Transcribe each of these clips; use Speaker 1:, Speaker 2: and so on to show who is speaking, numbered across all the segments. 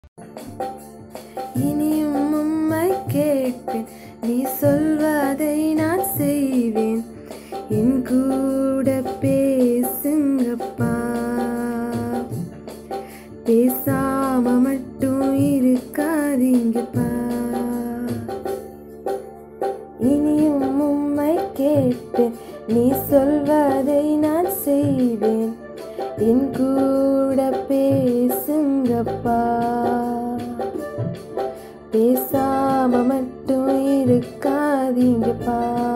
Speaker 1: இனியும் உம்மை கேட்பேன் நீ சொல்வதை நான் செய்வேன் என் கூட பேசுங்கப்பா பேசாம மட்டும் இருக்காதீங்கப்பா இனியும் உம்மை கேட்பேன் நீ சொல்வதை நான் செய்வேன் என் கூட பேசுங்கப்பா பேசாம மட்டும் இருக்காதீங்கப்பா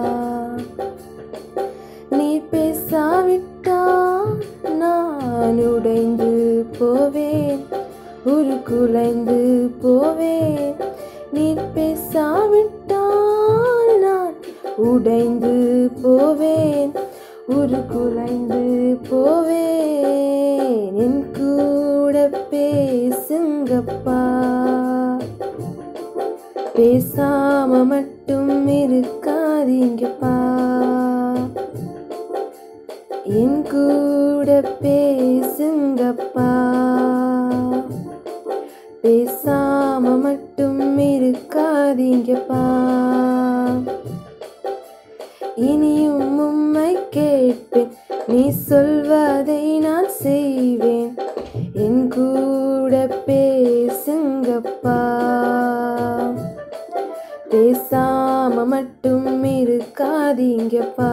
Speaker 1: நீ பேசாவிட்டா நான் உடைந்து போவேன் ஒரு குலைந்து போவேன் நீ பேசாவிட்டால் நான் உடைந்து போவேன் ஒரு குலைந்து போவேன் என் கூட பேசுங்கப்பா பேசாம மட்டும் இருக்காதீங்கப்பா என் கூட பேசுங்கப்பா பேசாம மட்டும் இருக்காதீங்கப்பா இனியும் உம்மை கேட்பேன் நீ சொல்வதை நான் செய்வேன் என் கூட பேசுங்கப்பா பேசாம மட்டும் இருக்காதீங்கப்பா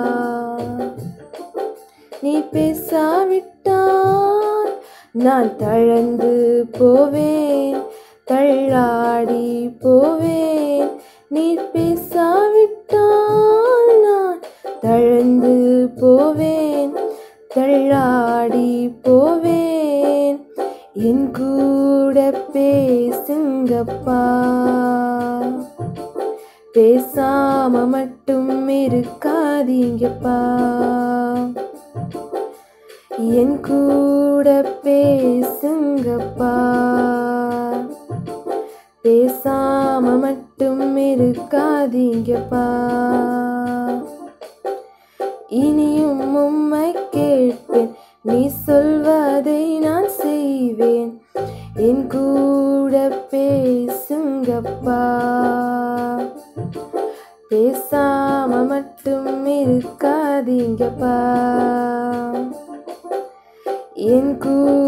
Speaker 1: நீ பேசாவிட்டால் நான் தழந்து போவேன் தள்ளாடி போவேன் நீ பேசாவிட்டால் நான் தழந்து போவேன் தள்ளாடி போவேன் என் கூட பேசுங்கப்பா பேசாம மட்டும் இருக்காதீங்கப்பா என் கூட பேசுங்கப்பா பேசாம மட்டும் இருக்காதீங்கப்பா இனியும் உம்மை கேட்பேன் நீ சொல்வதை நான் செய்வேன் என் கூட பேசுங்கப்பா பேசாம மட்டும் இருக்காதீங்கப்பா என் கூட